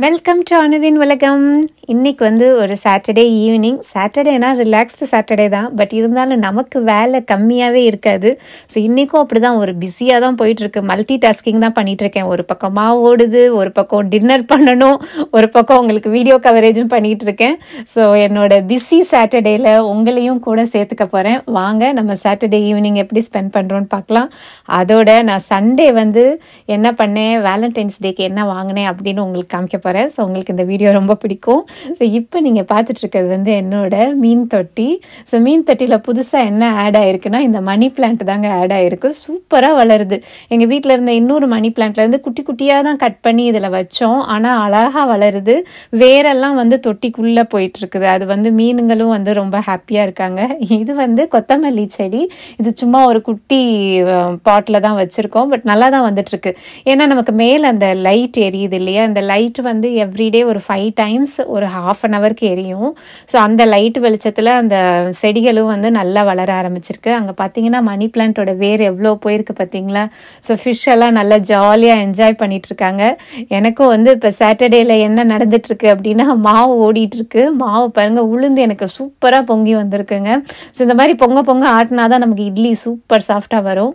welcome to அணுவின் உலகம் இன்னைக்கு வந்து ஒரு சாட்டர்டே ஈவினிங் சாட்டர்டேனா ரிலாக்ஸ்டு சாட்டர்டே தான் பட் இருந்தாலும் நமக்கு வேலை கம்மியாகவே இருக்காது ஸோ இன்றைக்கும் அப்படி தான் ஒரு பிஸியாக தான் போயிட்டுருக்கு மல்டி டாஸ்கிங் தான் பண்ணிட்டு இருக்கேன் ஒரு பக்கம் மாவு ஓடுது ஒரு பக்கம் டின்னர் பண்ணணும் ஒரு பக்கம் உங்களுக்கு வீடியோ கவரேஜும் பண்ணிட்டு இருக்கேன் ஸோ என்னோட பிஸி சாட்டர்டேயில் உங்களையும் கூட சேர்த்துக்க போகிறேன் வாங்க நம்ம சாட்டர்டே ஈவினிங் எப்படி ஸ்பெண்ட் பண்ணுறோன்னு பார்க்கலாம் அதோட நான் சண்டே வந்து என்ன பண்ணேன் வேலண்டைன்ஸ் டேக்கு என்ன வாங்கினேன் அப்படின்னு உங்களுக்கு காமிக்க போகிறேன் ஸோ உங்களுக்கு இந்த வீடியோ ரொம்ப பிடிக்கும் ஸோ இப்போ நீங்கள் பார்த்துட்டு இருக்கிறது வந்து என்னோட மீன் தொட்டி ஸோ மீன் தொட்டியில் புதுசாக என்ன ஆட் ஆயிருக்குன்னா இந்த மணி பிளான்ட் தாங்க ஆட் ஆயிருக்கு சூப்பராக வளருது எங்கள் வீட்டில் இருந்த இன்னொரு மணி பிளான்ட்லேருந்து குட்டி குட்டியாக தான் கட் பண்ணி இதில் வச்சோம் ஆனால் அழகாக வளருது வேரெல்லாம் வந்து தொட்டிக்குள்ளே போயிட்டு இருக்குது அது வந்து மீனுங்களும் வந்து ரொம்ப ஹாப்பியாக இருக்காங்க இது வந்து கொத்தமல்லி செடி இது சும்மா ஒரு குட்டி பாட்டில் தான் வச்சுருக்கோம் பட் நல்லா தான் வந்துட்டுருக்கு ஏன்னா நமக்கு மேலே அந்த லைட் எரியுது இல்லையா அந்த லைட் வந்து எவ்ரிடே ஒரு ஃபைவ் டைம்ஸ் ஒரு ஹாஃப் அன் ஹவருக்கு எரியும் ஸோ அந்த லைட் வெளிச்சத்தில் அந்த செடிகளும் வந்து நல்லா வளர ஆரம்பிச்சிருக்கு அங்கே பார்த்தீங்கன்னா மணி பிளான்ட்டோட வேர் எவ்வளோ போயிருக்கு பார்த்தீங்களா ஸோ ஃபிஷ் எல்லாம் நல்லா ஜாலியாக என்ஜாய் பண்ணிட்டு இருக்காங்க எனக்கும் வந்து இப்போ சாட்டர்டேல என்ன நடந்துட்டு இருக்கு அப்படின்னா மாவு ஓடிட்டு இருக்கு மாவு பாருங்க உளுந்து எனக்கு சூப்பராக பொங்கி வந்திருக்குங்க ஸோ இந்த மாதிரி பொங்க பொங்க ஆட்டினா தான் நமக்கு இட்லி சூப்பர் சாஃப்டாக வரும்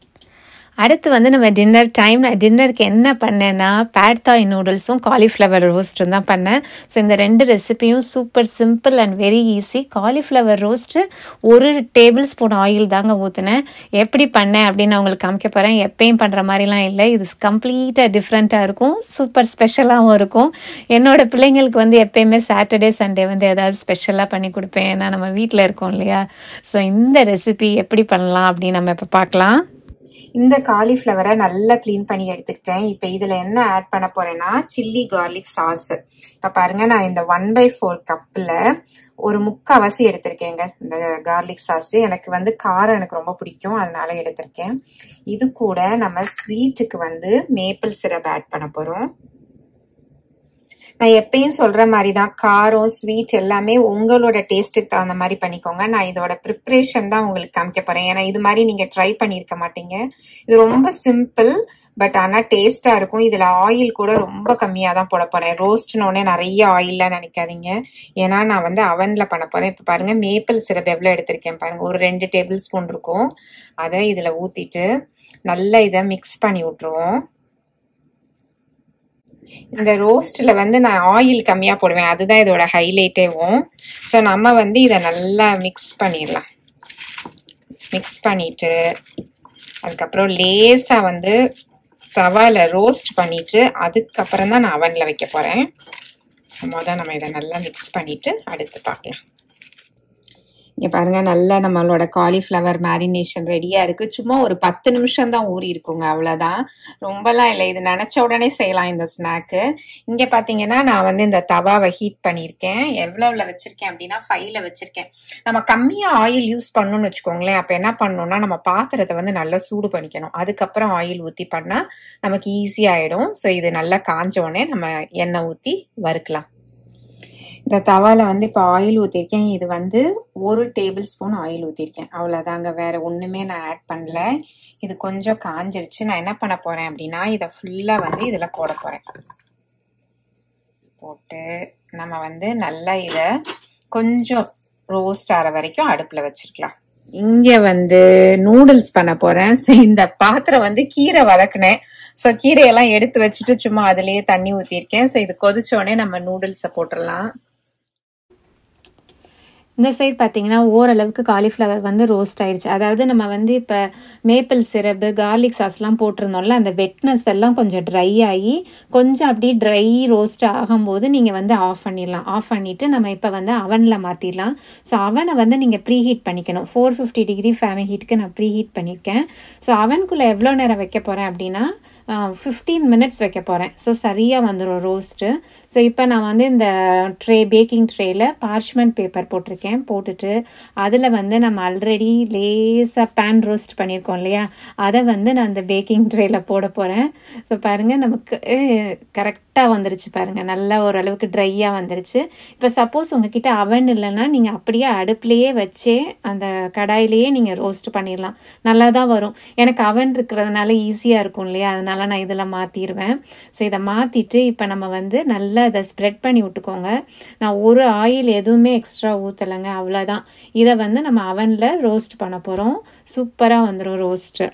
அடுத்து வந்து நம்ம டின்னர் டைம் நான் டின்னருக்கு என்ன பண்ணேன்னா பேட் தாய் நூடுல்ஸும் காலிஃப்ளவர் ரோஸ்ட்டும் தான் பண்ணேன் ஸோ இந்த ரெண்டு ரெசிபியும் super simple and very easy cauliflower roast ஒரு டேபிள் ஸ்பூன் ஆயில் தாங்க ஊற்றினேன் எப்படி பண்ணேன் அப்படின்னு நான் உங்களுக்கு காமிக்க போகிறேன் எப்பயும் பண்ணுற மாதிரிலாம் இல்லை இது கம்ப்ளீட்டாக டிஃப்ரெண்ட்டாக இருக்கும் சூப்பர் ஸ்பெஷலாகவும் இருக்கும் என்னோட பிள்ளைங்களுக்கு வந்து எப்பயுமே சாட்டர்டே சண்டே வந்து ஏதாவது ஸ்பெஷலாக பண்ணி கொடுப்பேன் ஏன்னா நம்ம வீட்டில் இருக்கோம் இல்லையா ஸோ இந்த ரெசிபி எப்படி பண்ணலாம் அப்படின்னு நம்ம இப்போ பார்க்கலாம் இந்த காலிஃப்ளவரை நல்லா க்ளீன் பண்ணி எடுத்துக்கிட்டேன் இப்போ இதில் என்ன ஆட் பண்ண போறேன்னா சில்லி கார்லிக் சாஸ் இப்போ பாருங்க நான் இந்த ஒன் பை ஃபோர் கப்பில் ஒரு முக்கால்வாசி எடுத்திருக்கேங்க இந்த கார்லிக் சாஸ் எனக்கு வந்து காரம் எனக்கு ரொம்ப பிடிக்கும் அதனால எடுத்திருக்கேன் இது கூட நம்ம ஸ்வீட்டுக்கு வந்து மேப்பிள் சிரப் ஆட் பண்ண போகிறோம் நான் எப்பயும் சொல்ற மாதிரி தான் காரம் ஸ்வீட் எல்லாமே உங்களோட டேஸ்ட்டுக்கு தகுந்த மாதிரி பண்ணிக்கோங்க நான் இதோட ப்ரிப்ரேஷன் தான் உங்களுக்கு காமிக்க போறேன் ஏன்னா இது மாதிரி நீங்க ட்ரை பண்ணியிருக்க மாட்டீங்க இது ரொம்ப சிம்பிள் பட் ஆனால் டேஸ்டாக இருக்கும் இதில் ஆயில் கூட ரொம்ப கம்மியாக தான் போட போகிறேன் ரோஸ்ட்னோடனே நிறைய ஆயில்லாம் நினைக்காதீங்க ஏன்னா நான் வந்து அவனில் பண்ண போகிறேன் இப்போ பாருங்கள் மேப்பிள் சிரப் எவ்வளோ எடுத்திருக்கேன் பாருங்கள் ஒரு ரெண்டு டேபிள் ஸ்பூன் இருக்கும் அதை இதில் ஊற்றிட்டு நல்லா இதை மிக்ஸ் பண்ணி விட்ருவோம் இந்த ரோஸ்ட்ல வந்து நான் ஆயில் கம்மியா போடுவேன் அதுதான் இதோட ஹைலைட்டேவும் ஸோ நம்ம வந்து இதை நல்லா மிக்ஸ் பண்ணிடலாம் மிக்ஸ் பண்ணிட்டு அதுக்கப்புறம் லேசா வந்து தவால ரோஸ்ட் பண்ணிட்டு அதுக்கப்புறம் தான் நான் அவன்ல வைக்க போறேன் ஸோ மொதல் நம்ம இதை நல்லா மிக்ஸ் பண்ணிட்டு அடுத்து பார்க்கலாம் இங்கே பாருங்க நல்லா நம்மளோட காலிஃப்ளவர் மேரினேஷன் ரெடியாக இருக்குது சும்மா ஒரு பத்து நிமிஷம் தான் ஊறி இருக்குங்க அவ்வளோதான் ரொம்பலாம் இல்லை இது நினச்ச உடனே செய்யலாம் இந்த ஸ்நாக்கு இங்கே பார்த்தீங்கன்னா நான் வந்து இந்த தவாவை ஹீட் பண்ணியிருக்கேன் எவ்வளோவில் வச்சுருக்கேன் அப்படின்னா ஃபைவ்ல வச்சுருக்கேன் நம்ம கம்மியாக ஆயில் யூஸ் பண்ணணும்னு வச்சுக்கோங்களேன் அப்போ என்ன பண்ணணும்னா நம்ம பாத்திரத்தை வந்து நல்லா சூடு பண்ணிக்கணும் அதுக்கப்புறம் ஆயில் ஊற்றி பண்ணால் நமக்கு ஈஸியாகிடும் ஸோ இது நல்லா காஞ்ச உடனே நம்ம எண்ணெய் ஊற்றி வறுக்கலாம் இந்த தவால வந்து இப்போ ஆயில் ஊற்றிருக்கேன் இது வந்து ஒரு டேபிள் ஸ்பூன் ஆயில் ஊற்றிருக்கேன் அவ்வளோதாங்க வேற ஒன்றுமே நான் ஆட் பண்ணல இது கொஞ்சம் காஞ்சிருச்சு நான் என்ன பண்ண போகிறேன் அப்படின்னா இதை ஃபுல்லாக வந்து இதில் போட போகிறேன் போட்டு நம்ம வந்து நல்லா இதை கொஞ்சம் ரோஸ்ட் ஆகிற வரைக்கும் அடுப்பில் வச்சிருக்கலாம் இங்க வந்து நூடுல்ஸ் பண்ண போறேன் இந்த பாத்திரம் வந்து கீரை வதக்குனேன் ஸோ கீரையெல்லாம் எடுத்து வச்சுட்டு சும்மா அதுலயே தண்ணி ஊற்றிருக்கேன் ஸோ இது கொதிச்ச உடனே நம்ம நூடுல்ஸை போட்டுடலாம் இந்த சைட் பார்த்தீங்கன்னா ஓரளவுக்கு காலிஃப்ளவர் வந்து ரோஸ்ட் ஆயிடுச்சு அதாவது நம்ம வந்து இப்போ மேப்பிள் சிரப்பு கார்லிக் சாஸ்லாம் போட்டிருந்தோம்ல அந்த வெட்னஸ் எல்லாம் கொஞ்சம் ட்ரை ஆகி கொஞ்சம் அப்படியே ட்ரை ரோஸ்ட் ஆகும்போது நீங்கள் வந்து ஆஃப் பண்ணிடலாம் ஆஃப் பண்ணிவிட்டு நம்ம இப்போ வந்து அவனில் மாற்றிடலாம் ஸோ அவனை வந்து நீங்கள் ப்ரீ ஹீட் பண்ணிக்கணும் ஃபோர் ஃபிஃப்டி டிகிரி ஃபேன் ஹீட்டுக்கு நான் ப்ரீ ஹீட் பண்ணியிருக்கேன் ஸோ அவனுக்குள்ளே எவ்வளோ நேரம் வைக்க போகிறேன் அப்படின்னா ஃபிஃப்டீன் மினிட்ஸ் வைக்க போகிறேன் ஸோ சரியாக வந்துடும் ரோஸ்ட்டு ஸோ இப்போ நான் வந்து இந்த ட்ரே பேக்கிங் ட்ரேயில் பார்ச்மெண்ட் பேப்பர் போட்டிருக்கேன் போட்டுட்டு அதில் வந்து நம்ம ஆல்ரெடி லேஸாக பேன் ரோஸ்ட் பண்ணியிருக்கோம் இல்லையா அதை வந்து நான் இந்த பேக்கிங் ட்ரேயில் போட போகிறேன் ஸோ பாருங்கள் நமக்கு கரெக்டாக கரெக்டாக வந்துருச்சு பாருங்கள் நல்லா ஓரளவுக்கு ட்ரையாக வந்துருச்சு இப்போ சப்போஸ் உங்ககிட்ட அவன் இல்லைன்னா நீங்கள் அப்படியே அடுப்புலேயே வச்சே அந்த கடாயிலேயே நீங்கள் ரோஸ்ட் பண்ணிடலாம் நல்லா தான் வரும் எனக்கு அவன் இருக்கிறதுனால ஈஸியாக இருக்கும் இல்லையா அதனால நான் இதில் மாற்றிடுவேன் ஸோ இதை மாற்றிட்டு இப்போ நம்ம வந்து நல்லா இதை ஸ்ப்ரெட் பண்ணி விட்டுக்கோங்க நான் ஒரு ஆயில் எதுவுமே எக்ஸ்ட்ரா ஊற்றலைங்க அவ்வளோதான் இதை வந்து நம்ம அவனில் ரோஸ்ட் பண்ண போகிறோம் சூப்பராக வந்துடும் ரோஸ்ட்டு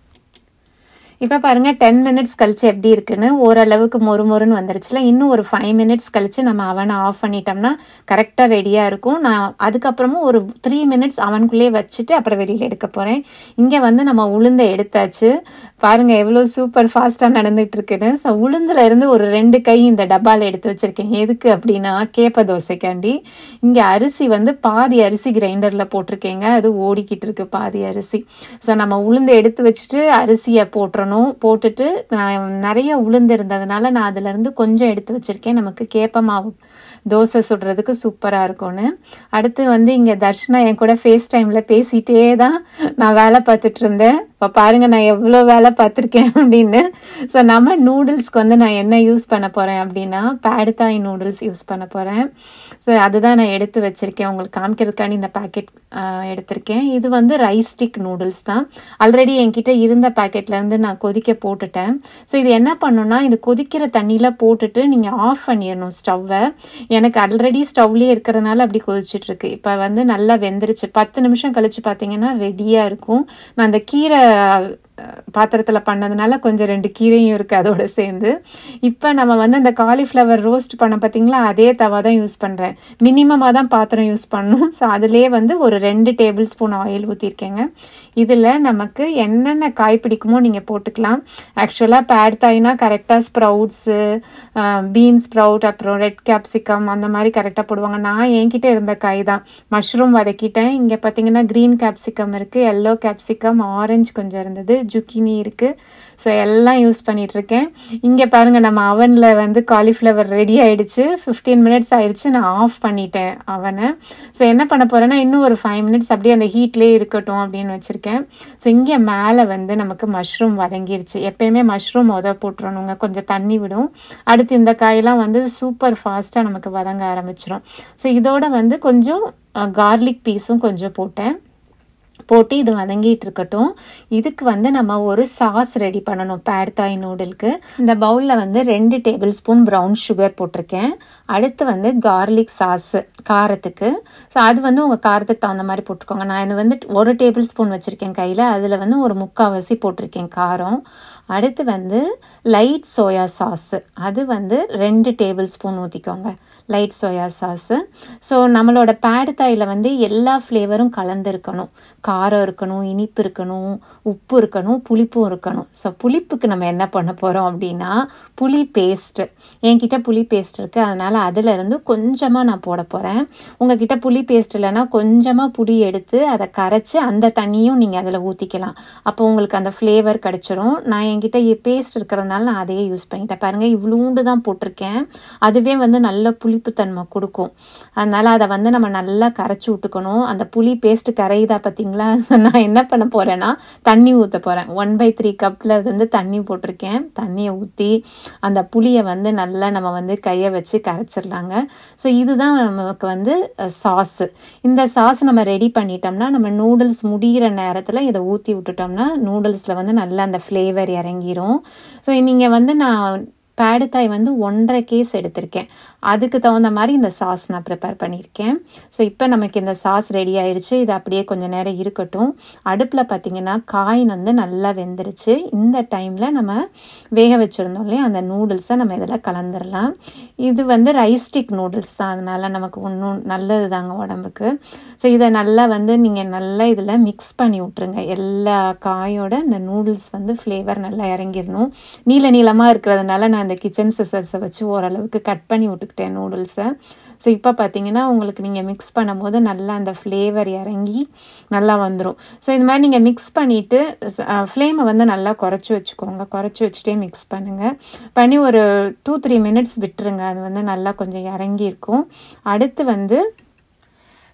இப்போ பாருங்கள் டென் மினிட்ஸ் கழிச்சு எப்படி இருக்குன்னு ஓரளவுக்கு மொறு மொறுன்னு வந்துருச்சுல இன்னும் ஒரு ஃபைவ் மினிட்ஸ் கழிச்சு நம்ம அவனை ஆஃப் பண்ணிட்டோம்னா கரெக்டாக ரெடியாக இருக்கும் நான் அதுக்கப்புறமும் ஒரு த்ரீ மினிட்ஸ் அவனுக்குள்ளேயே வச்சுட்டு அப்புறம் வெளியில் எடுக்க போகிறேன் இங்கே வந்து நம்ம உளுந்த எடுத்தாச்சு பாருங்கள் எவ்வளோ சூப்பர் ஃபாஸ்ட்டாக நடந்துகிட்டு இருக்குன்னு ஸோ உளுந்துல இருந்து ஒரு ரெண்டு கை இந்த டப்பாவில் எடுத்து வச்சுருக்கேன் எதுக்கு அப்படின்னா கேப்ப தோசைக்காண்டி இங்கே அரிசி வந்து பாதி அரிசி கிரைண்டரில் போட்டிருக்கேங்க அது ஓடிக்கிட்டு இருக்கு பாதி அரிசி ஸோ நம்ம உளுந்து எடுத்து வச்சுட்டு அரிசியை போட்டுறோம் போடணும் போட்டுட்டு நான் நிறைய உளுந்து இருந்ததுனால நான் அதுலேருந்து கொஞ்சம் எடுத்து வச்சுருக்கேன் நமக்கு கேப்ப மாவு தோசை சுடுறதுக்கு சூப்பராக இருக்கும்னு அடுத்து வந்து இங்கே தர்ஷனா என் கூட ஃபேஸ் டைமில் பேசிகிட்டே தான் நான் வேலை பார்த்துட்டு இருந்தேன் இப்போ பாருங்கள் நான் எவ்வளோ வேலை பார்த்துருக்கேன் அப்படின்னு ஸோ நம்ம நூடுல்ஸ்க்கு வந்து நான் என்ன யூஸ் பண்ண போகிறேன் அப்படின்னா பேடுதாய் நூடுல்ஸ் யூஸ் பண்ண போகிறேன் ஸோ அதுதான் நான் எடுத்து வச்சுருக்கேன் உங்களுக்கு காமிக்கிறதுக்காண்டி இந்த பேக்கெட் எடுத்திருக்கேன் இது வந்து ரைஸ் ஸ்டிக் நூடுல்ஸ் தான் ஆல்ரெடி என்கிட்ட இருந்த பேக்கெட்லேருந்து நான் கொதிக்க போட்டுட்டேன் ஸோ இது என்ன பண்ணுன்னா இது கொதிக்கிற தண்ணியில் போட்டுட்டு நீங்கள் ஆஃப் பண்ணிடணும் ஸ்டவ்வை எனக்கு ஆல்ரெடி ஸ்டவ்லேயே இருக்கிறதுனால அப்படி கொதிச்சுட்டு இருக்கு இப்போ வந்து நல்லா வெந்துருச்சு பத்து நிமிஷம் கழிச்சு பார்த்தீங்கன்னா ரெடியாக இருக்கும் நான் அந்த கீரை பாத்திரத்தில் பண்ணதுனால கொஞ்சம் ரெண்டு கீரையும் இருக்குது அதோட சேர்ந்து இப்போ நம்ம வந்து அந்த காலிஃப்ளவர் ரோஸ்ட் பண்ண பார்த்தீங்களா அதே தவா தான் யூஸ் பண்ணுறேன் மினிமமாக தான் பாத்திரம் யூஸ் பண்ணணும் ஸோ அதுலேயே வந்து ஒரு ரெண்டு டேபிள் ஸ்பூன் ஆயில் ஊற்றிருக்கேங்க இதில் நமக்கு என்னென்ன காய் பிடிக்குமோ நீங்கள் போட்டுக்கலாம் ஆக்சுவலாக பேட் தாய்னா கரெக்டாக ஸ்ப்ரவுட்ஸு பீன்ஸ் ஸ்ப்ரவுட் அப்புறம் ரெட் கேப்சிகம் அந்த மாதிரி கரெக்டாக போடுவாங்க நான் என்கிட்ட இருந்த காய் தான் மஷ்ரூம் வதக்கிட்டேன் இங்கே பார்த்தீங்கன்னா க்ரீன் கேப்சிகம் இருக்குது எல்லோ கேப்சிகம் ஆரஞ்சு கொஞ்சம் இருந்தது ஜுக்கினி இருக்குது ஸோ எல்லாம் யூஸ் பண்ணிகிட்ருக்கேன் இங்கே பாருங்கள் நம்ம அவனில் வந்து காலிஃப்ளவர் ரெடி ஆகிடுச்சு ஃபிஃப்டீன் மினிட்ஸ் ஆயிடுச்சு நான் ஆஃப் பண்ணிட்டேன் அவனை ஸோ என்ன பண்ண போகிறேன்னா இன்னும் ஒரு ஃபைவ் மினிட்ஸ் அப்படியே அந்த ஹீட்லேயே இருக்கட்டும் அப்படின்னு வச்சுருக்கேன் ஸோ இங்கே மேலே வந்து நமக்கு மஷ்ரூம் வதங்கிருச்சு எப்பயுமே மஷ்ரூம் உத போட்டுறணுங்க கொஞ்சம் தண்ணி விடும் அடுத்து இந்த காயெல்லாம் வந்து சூப்பர் ஃபாஸ்ட்டாக நமக்கு வதங்க ஆரம்பிச்சிடும் ஸோ இதோட வந்து கொஞ்சம் கார்லிக் பீஸும் கொஞ்சம் போட்டேன் போட்டு இது வதங்கிட்டு இருக்கட்டும் இதுக்கு வந்து நம்ம ஒரு சாஸ் ரெடி பண்ணணும் பேட் தாய் நூடுலுக்கு இந்த பவுலில் வந்து ரெண்டு டேபிள் ஸ்பூன் ப்ரௌன் சுகர் போட்டிருக்கேன் அடுத்து வந்து கார்லிக் சாஸு காரத்துக்கு ஸோ அது வந்து உங்கள் காரத்துக்கு தகுந்த மாதிரி போட்டுக்கோங்க நான் இது வந்து ஒரு டேபிள் ஸ்பூன் வச்சுருக்கேன் கையில் அதில் வந்து ஒரு முக்கால்வாசி போட்டிருக்கேன் காரம் அடுத்து வந்து லைட் சோயா சாஸு அது வந்து ரெண்டு டேபிள் ஸ்பூன் ஊற்றிக்கோங்க லைட் சோயா சாஸு ஸோ நம்மளோட பேடு தாயில் வந்து எல்லா ஃப்ளேவரும் கலந்துருக்கணும் காரம் இருக்கணும் இனிப்பு இருக்கணும் உப்பு இருக்கணும் புளிப்பும் இருக்கணும் ஸோ புளிப்புக்கு நம்ம என்ன பண்ண போகிறோம் அப்படின்னா புளி பேஸ்ட்டு என்கிட்ட புளி பேஸ்ட் இருக்குது அதனால் அதிலிருந்து கொஞ்சமாக நான் போட போகிறேன் உங்ககிட்ட புளி பேஸ்ட் இல்லைன்னா கொஞ்சமாக புளி எடுத்து அதை கரைச்சி அந்த தண்ணியும் நீங்கள் அதில் ஊற்றிக்கலாம் அப்போ உங்களுக்கு அந்த ஃப்ளேவர் கிடச்சிரும் நான் என்கிட்ட பேஸ்ட் இருக்கிறதுனால நான் அதையே யூஸ் பண்ணிட்டேன் பாருங்கள் இவ்வளோண்டு தான் போட்டிருக்கேன் அதுவே வந்து நல்ல புளிப்புத்தன்மை கொடுக்கும் அதனால் அதை வந்து நம்ம நல்லா கரைச்சி விட்டுக்கணும் அந்த புளி பேஸ்ட் கரையுதா பார்த்தீங்களா நான் என்ன பண்ண போகிறேன்னா தண்ணி ஊற்ற போகிறேன் ஒன் பை த்ரீ கப்பில் வந்து தண்ணி போட்டிருக்கேன் தண்ணியை ஊற்றி அந்த புளியை வந்து நல்லா நம்ம வந்து கையை வச்சு கரைச்சிடலாங்க ஸோ இதுதான் நமக்கு வந்து சாஸு இந்த சாஸ் நம்ம ரெடி பண்ணிட்டோம்னா நம்ம நூடுல்ஸ் முடிகிற நேரத்தில் இதை ஊற்றி விட்டுட்டோம்னா நூடுல்ஸில் வந்து நல்லா அந்த ஃப்ளேவர் இறங்கிரும் ஸோ நீங்கள் வந்து நான் பேடுத்தாய் வந்து ஒன்றரை கேஸ் எடுத்திருக்கேன் அதுக்கு தகுந்த மாதிரி இந்த சாஸ் நான் ப்ரிப்பேர் பண்ணியிருக்கேன் ஸோ இப்போ நமக்கு இந்த சாஸ் ரெடி ஆயிடுச்சு இது அப்படியே கொஞ்சம் நேரம் இருக்கட்டும் அடுப்பில் பார்த்தீங்கன்னா காய் வந்து நல்லா வெந்துருச்சு இந்த டைமில் நம்ம வேக வச்சுருந்தோம் இல்லையா அந்த நூடுல்ஸை நம்ம இதில் கலந்துடலாம் இது வந்து ரைஸ் ஸ்டிக் நூடுல்ஸ் தான் அதனால் நமக்கு ஒன்றும் நல்லது தாங்க உடம்புக்கு ஸோ இதை நல்லா வந்து நீங்கள் நல்லா இதில் மிக்ஸ் பண்ணி விட்ருங்க எல்லா காயோட இந்த நூடுல்ஸ் வந்து ஃப்ளேவர் நல்லா இறங்கிடணும் நீள நீளமாக இருக்கிறதுனால நான் அந்த கிச்சன் சிசர்ஸை வச்சு ஓரளவுக்கு கட் பண்ணி விட்டுக்கிட்டேன் நூடுல்ஸை ஸோ இப்போ பார்த்தீங்கன்னா உங்களுக்கு நீங்கள் மிக்ஸ் பண்ணும்போது நல்லா அந்த ஃப்ளேவர் இறங்கி நல்லா வந்துடும் ஸோ இது மாதிரி நீங்கள் மிக்ஸ் பண்ணிவிட்டு ஃப்ளேமை வந்து நல்லா குறைச்சி வச்சுக்கோங்க குறைச்சி வச்சுட்டே மிக்ஸ் பண்ணுங்கள் பண்ணி ஒரு டூ த்ரீ மினிட்ஸ் விட்டுருங்க அது வந்து நல்லா கொஞ்சம் இறங்கி இருக்கும் அடுத்து வந்து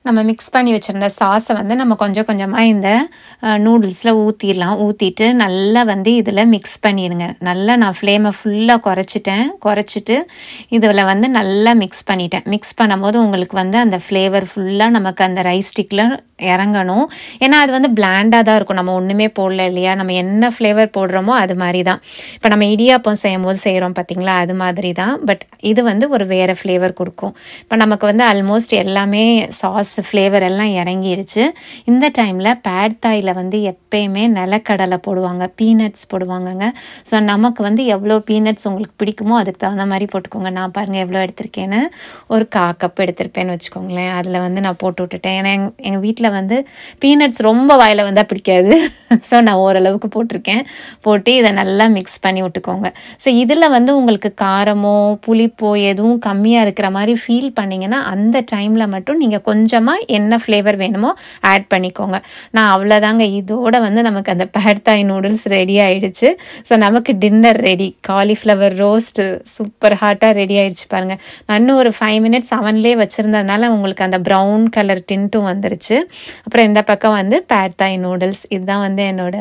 நம்ம மிக்ஸ் பண்ணி வச்சுருந்த சாஸை வந்து நம்ம கொஞ்சம் கொஞ்சமாக இந்த நூடுல்ஸில் ஊற்றிடலாம் ஊற்றிட்டு நல்லா வந்து இதில் மிக்ஸ் பண்ணிடுங்க நல்லா நான் ஃப்ளேமை ஃபுல்லாக குறைச்சிட்டேன் குறைச்சிட்டு இதில் வந்து நல்லா மிக்ஸ் பண்ணிட்டேன் மிக்ஸ் பண்ணும்போது உங்களுக்கு வந்து அந்த ஃப்ளேவர் ஃபுல்லாக நமக்கு அந்த ரைஸ் ஸ்டிக்கில் இறங்கணும் ஏன்னா அது வந்து பிளாண்டாக தான் இருக்கும் நம்ம ஒன்றுமே போடல இல்லையா நம்ம என்ன ஃப்ளேவர் போடுறோமோ அது மாதிரி தான் இப்போ நம்ம இடியாப்பம் செய்யும் போது செய்கிறோம் பார்த்தீங்களா அது மாதிரி தான் பட் இது வந்து ஒரு வேறு ஃப்ளேவர் கொடுக்கும் இப்போ நமக்கு வந்து ஆல்மோஸ்ட் எல்லாமே சாஸ் ஃப்ளேவர் எல்லாம் இறங்கிருச்சு இந்த டைமில் பேட் தாயில் வந்து எப்பயுமே நிலக்கடலை போடுவாங்க பீனட்ஸ் போடுவாங்கங்க ஸோ நமக்கு வந்து எவ்வளோ பீனட்ஸ் உங்களுக்கு பிடிக்குமோ அதுக்கு தகுந்த மாதிரி போட்டுக்கோங்க நான் பாருங்கள் எவ்வளோ எடுத்திருக்கேன்னு ஒரு கா கப் எடுத்திருப்பேன்னு வச்சுக்கோங்களேன் அதில் வந்து நான் போட்டு விட்டுட்டேன் ஏன்னா எங் எங்கள் வீட்டில் வந்து பீனட்ஸ் ரொம்ப வாயில் வந்தால் பிடிக்காது ஸோ நான் ஓரளவுக்கு போட்டிருக்கேன் போட்டு இதை நல்லா மிக்ஸ் பண்ணி விட்டுக்கோங்க ஸோ இதில் வந்து உங்களுக்கு காரமோ புளிப்போ எதுவும் கம்மியாக இருக்கிற மாதிரி ஃபீல் பண்ணிங்கன்னா அந்த டைமில் மட்டும் நீங்கள் கொஞ்சமாக என்ன ஃப்ளேவர் வேணுமோ ஆட் பண்ணிக்கோங்க நான் அவ்வளோதாங்க இதோட வந்து நமக்கு அந்த பேட்தாய் நூடுல்ஸ் ரெடி ஆயிடுச்சு ஸோ நமக்கு dinner ready cauliflower roast super ஹாட்டாக ரெடி ஆயிடுச்சு பாருங்கள் நான் இன்னும் ஒரு ஃபைவ் மினிட்ஸ் அவன்லேயே வச்சுருந்ததுனால உங்களுக்கு அந்த ப்ரௌன் கலர் டின்ட்டும் வந்துருச்சு அப்புறம் இந்த பக்கம் வந்து பேட் தாய் நூடுல்ஸ் இதுதான் வந்து என்னோட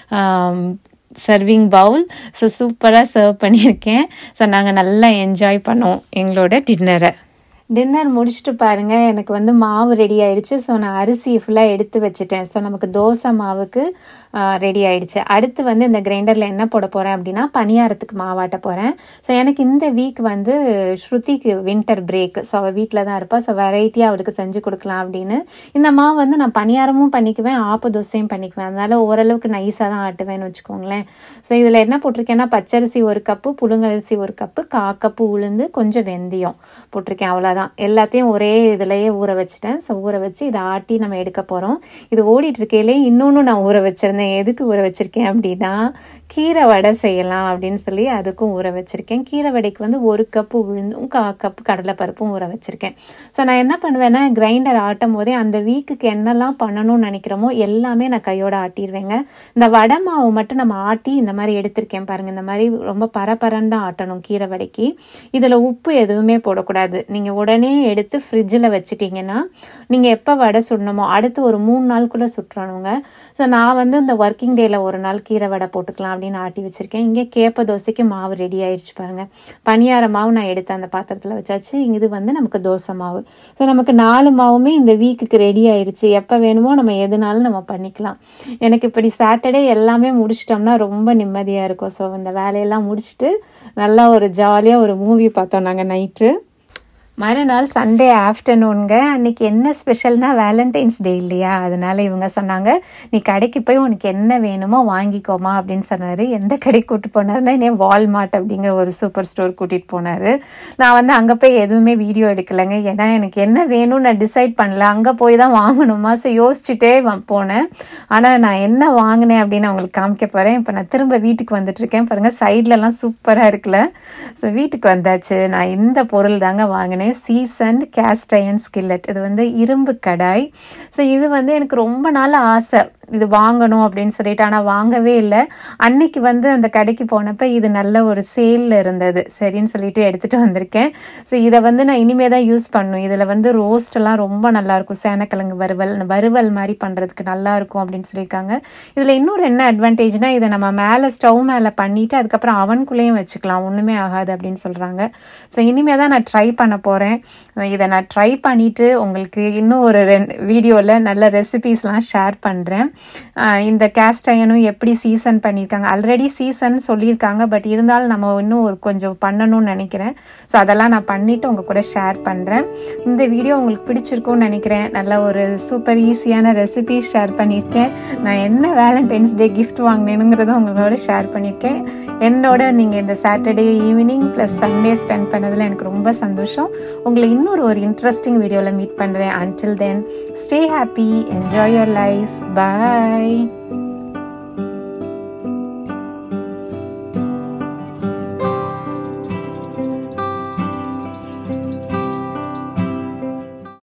சர்விங் பவுல் ஸோ சூப்பராக சர்வ் பண்ணியிருக்கேன் ஸோ நாங்கள் நல்லா என்ஜாய் பண்ணோம் எங்களோட டின்னரை டின்னர் முடிச்சுட்டு பாருங்கள் எனக்கு வந்து மாவு ரெடி ஆயிடுச்சு ஸோ நான் அரிசி ஃபுல்லாக எடுத்து வச்சுட்டேன் ஸோ நமக்கு தோசை மாவுக்கு ரெடி ஆயிடுச்சு அடுத்து வந்து இந்த கிரைண்டரில் என்ன போட போகிறேன் அப்படின்னா பணியாரத்துக்கு மாவாட்ட போகிறேன் ஸோ எனக்கு இந்த வீக் வந்து ஸ்ருதிக்கு வின்டர் பிரேக் ஸோ அவள் வீட்டில் தான் இருப்பாள் ஸோ வெரைட்டியாக அவளுக்கு செஞ்சு கொடுக்கலாம் அப்படின்னு இந்த மாவு வந்து நான் பணியாரமும் பண்ணிக்குவேன் ஆப்ப தோசையும் பண்ணிக்குவேன் அதனால் ஓரளவுக்கு நைஸாக தான் ஆட்டுவேன்னு வச்சுக்கோங்களேன் ஸோ இதில் என்ன போட்டிருக்கேன்னா பச்சரிசி ஒரு கப்பு புழுங்கரிசி ஒரு கப்பு கா கப்பு உளுந்து கொஞ்சம் வெந்தயம் போட்டிருக்கேன் அவ்வளோ தான் எல்லாத்தையும் ஒரே இதுலேயே ஊற வச்சுட்டேன் ஸோ ஊற வச்சு இதை ஆட்டி நம்ம எடுக்க போகிறோம் இது ஓடிட்டு இருக்கையிலே இன்னொன்று நான் ஊற வச்சுருந்தேன் எதுக்கு ஊற வச்சுருக்கேன் அப்படின்னா கீரை வடை செய்யலாம் அப்படின்னு சொல்லி அதுக்கும் ஊற வச்சுருக்கேன் கீரை வடைக்கு வந்து ஒரு கப்பு உளுந்தும் கா கப்பு கடலைப்பருப்பும் ஊற வச்சுருக்கேன் ஸோ நான் என்ன பண்ணுவேன்னா கிரைண்டர் ஆட்டும் போதே அந்த வீக்குக்கு என்னெல்லாம் பண்ணணும்னு நினைக்கிறோமோ எல்லாமே நான் கையோட ஆட்டிடுவேங்க இந்த வடை மாவு மட்டும் நம்ம ஆட்டி இந்த மாதிரி எடுத்திருக்கேன் பாருங்கள் இந்த மாதிரி ரொம்ப பரபரன்னு தான் ஆட்டணும் கீரை வடைக்கு இதில் உப்பு எதுவுமே போடக்கூடாது நீங்கள் உடனே எடுத்து ஃப்ரிட்ஜில் வச்சுட்டிங்கன்னா நீங்கள் எப்போ வடை சுடணுமோ அடுத்து ஒரு மூணு நாள் கூட சுட்டுறணுங்க ஸோ நான் வந்து இந்த ஒர்க்கிங் டேயில் ஒரு நாள் கீரை வடை போட்டுக்கலாம் அப்படின்னு ஆட்டி வச்சுருக்கேன் இங்கே கேப்ப தோசைக்கு மாவு ரெடி ஆயிடுச்சு பாருங்கள் பனியார மாவு நான் எடுத்து அந்த பாத்திரத்தில் வச்சாச்சு இது வந்து நமக்கு தோசை மாவு ஸோ நமக்கு நாலு மாவுமே இந்த வீக்குக்கு ரெடி ஆயிடுச்சு எப்போ வேணுமோ நம்ம எதுனாலும் நம்ம பண்ணிக்கலாம் எனக்கு இப்படி சாட்டர்டே எல்லாமே முடிச்சிட்டோம்னா ரொம்ப நிம்மதியாக இருக்கும் ஸோ இந்த வேலையெல்லாம் முடிச்சுட்டு நல்லா ஒரு ஜாலியாக ஒரு மூவி பார்த்தோம் நாங்கள் நைட்டு மறுநாள் சண்டே ஆஃப்டர்நூனுங்க அன்றைக்கி என்ன ஸ்பெஷல்னா வேலண்டைன்ஸ் டே இல்லையா அதனால் இவங்க சொன்னாங்க நீ கடைக்கு போய் உனக்கு என்ன வேணுமோ வாங்கிக்கோமா அப்படின்னு சொன்னார் எந்த கடைக்கு கூப்பிட்டு போனார்னா என்னைய வால்மார்ட் அப்படிங்கிற ஒரு சூப்பர் ஸ்டோர் கூட்டிகிட்டு போனார் நான் வந்து அங்கே போய் எதுவுமே வீடியோ எடுக்கலைங்க ஏன்னா எனக்கு என்ன வேணும்னு நான் டிசைட் பண்ணல அங்கே போய் தான் வாங்கணுமா ஸோ யோசிச்சுட்டே போனேன் ஆனால் நான் என்ன வாங்கினேன் அப்படின்னு அவங்களுக்கு காமிக்க போகிறேன் இப்போ நான் திரும்ப வீட்டுக்கு வந்துட்டுருக்கேன் பாருங்கள் சைட்லலாம் சூப்பராக இருக்குல்ல ஸோ வீட்டுக்கு வந்தாச்சு நான் இந்த பொருள் தாங்க வாங்கினேன் சீசன்ட் கேஸ்ட் அயன் ஸ்கில்லட் இது வந்து இரும்பு கடாய் ஸோ இது வந்து எனக்கு ரொம்ப நாள் ஆசை இது வாங்கணும் அப்படின்னு சொல்லிட்டு ஆனால் வாங்கவே இல்லை அன்னைக்கு வந்து அந்த கடைக்கு போனப்போ இது நல்ல ஒரு சேலில் இருந்தது சரின்னு சொல்லிட்டு எடுத்துகிட்டு வந்திருக்கேன் ஸோ இதை வந்து நான் இனிமே தான் யூஸ் பண்ணணும் இதில் வந்து ரோஸ்டெல்லாம் ரொம்ப நல்லாயிருக்கும் சேனக்கிழங்கு வறுவல் இந்த வறுவல் மாதிரி பண்ணுறதுக்கு நல்லாயிருக்கும் அப்படின்னு சொல்லியிருக்காங்க இதில் இன்னொரு என்ன அட்வான்டேஜ்னால் இதை நம்ம மேலே ஸ்டவ் மேலே பண்ணிவிட்டு அதுக்கப்புறம் அவனுக்குள்ளேயும் வச்சுக்கலாம் ஒன்றுமே ஆகாது அப்படின்னு சொல்கிறாங்க ஸோ இனிமேல் தான் நான் ட்ரை பண்ண போகிறேன் இதை நான் ட்ரை பண்ணிவிட்டு உங்களுக்கு இன்னும் ஒரு ரெண்டு வீடியோவில் நல்ல ரெசிபீஸ்லாம் ஷேர் பண்ணுறேன் இந்த கேஸ்ட் அயனும் எப்படி சீசன் பண்ணியிருக்காங்க ஆல்ரெடி சீசன் சொல்லியிருக்காங்க பட் இருந்தாலும் நம்ம இன்னும் ஒரு கொஞ்சம் பண்ணணும்னு நினைக்கிறேன் ஸோ அதெல்லாம் நான் பண்ணிவிட்டு உங்கள் கூட ஷேர் பண்ணுறேன் இந்த வீடியோ உங்களுக்கு பிடிச்சிருக்கும்னு நினைக்கிறேன் நல்ல ஒரு சூப்பர் ஈஸியான ரெசிபிஸ் ஷேர் பண்ணியிருக்கேன் நான் என்ன வேலண்டைன்ஸ் டே கிஃப்ட் வாங்கினேனுங்கிறத உங்களோட ஷேர் பண்ணியிருக்கேன் என்னோட நீங்கள் இந்த Saturday evening plus Sunday spend பண்ணதில் எனக்கு ரொம்ப சந்தோஷம் உங்களை இன்னொரு ஒரு இன்ட்ரெஸ்டிங் வீடியோவில் மீட் பண்ணுறேன் until then stay happy enjoy your life bye